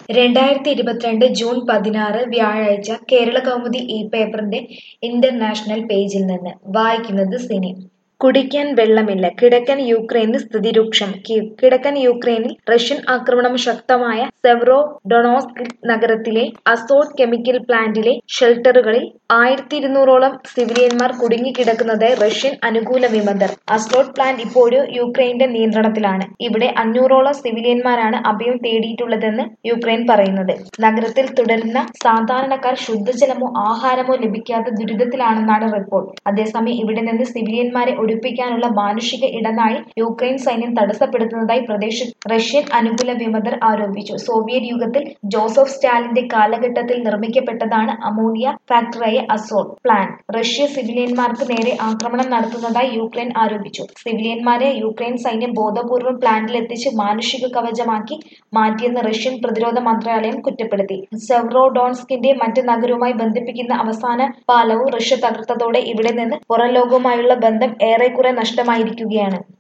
രണ്ടായിരത്തി ഇരുപത്തിരണ്ട് ജൂൺ പതിനാറ് വ്യാഴാഴ്ച കേരളകൗമുദി ഈ പേപ്പറിന്റെ ഇന്റർനാഷണൽ പേജിൽ നിന്ന് വായിക്കുന്നത് സിനി കുടിക്കാൻ വെള്ളമില്ല കിഴക്കൻ യുക്രൈനിൽ സ്ഥിതി രൂക്ഷം കീവ് കിഴക്കൻ യുക്രൈനിൽ റഷ്യൻ ആക്രമണം ശക്തമായ സെവ്രോ ഡൊണോസ്ക് നഗരത്തിലെ അസോട്ട് കെമിക്കൽ പ്ലാന്റിലെ ഷെൽട്ടറുകളിൽ ആയിരത്തി ഇരുന്നൂറോളം സിവിലിയന്മാർ കുടുങ്ങിക്കിടക്കുന്നതായി റഷ്യൻ അനുകൂല വിമതർ അസോട്ട് പ്ലാന്റ് ഇപ്പോഴും യുക്രൈന്റെ നിയന്ത്രണത്തിലാണ് ഇവിടെ അഞ്ഞൂറോളം സിവിലിയന്മാരാണ് അഭയം തേടിയിട്ടുള്ളതെന്ന് യുക്രൈൻ പറയുന്നത് നഗരത്തിൽ തുടരുന്ന സാധാരണക്കാർ ശുദ്ധജലമോ ആഹാരമോ ലഭിക്കാതെ ദുരിതത്തിലാണെന്നാണ് റിപ്പോർട്ട് അതേസമയം ഇവിടെ നിന്ന് സിവിലിയന്മാരെ ഒഴിപ്പിക്കാനുള്ള മാനുഷിക ഇടനാഴി യുക്രൈൻ സൈന്യം തടസ്സപ്പെടുത്തുന്നതായി പ്രദേശത്ത് റഷ്യൻ അനുകൂല വിമതർ ആരോപിച്ചു സോവിയറ്റ് യുഗത്തിൽ ജോസഫ് സ്റ്റാലിന്റെ കാലഘട്ടത്തിൽ നിർമ്മിക്കപ്പെട്ടതാണ് അമോണിയ ഫാക്ടറിയായ അസോട്ട് പ്ലാന്റ് റഷ്യ സിവിലിയന്മാർക്ക് നേരെ ആക്രമണം നടത്തുന്നതായി യുക്രൈൻ ആരോപിച്ചു സിവിലിയന്മാരെ യുക്രൈൻ സൈന്യം ബോധപൂർവം പ്ലാന്റിലെത്തിച്ച് മാനുഷിക കവചമാക്കി മാറ്റിയെന്ന് റഷ്യൻ പ്രതിരോധ മന്ത്രാലയം കുറ്റപ്പെടുത്തി സെവ്റോഡോൺസ്കിന്റെ മറ്റ് നഗരവുമായി ബന്ധിപ്പിക്കുന്ന അവസാന പാലവും റഷ്യ തകർത്തതോടെ ഇവിടെ നിന്ന് പുറംലോകവുമായുള്ള ബന്ധം ഏറെക്കുറെ നഷ്ടമായിരിക്കുകയാണ്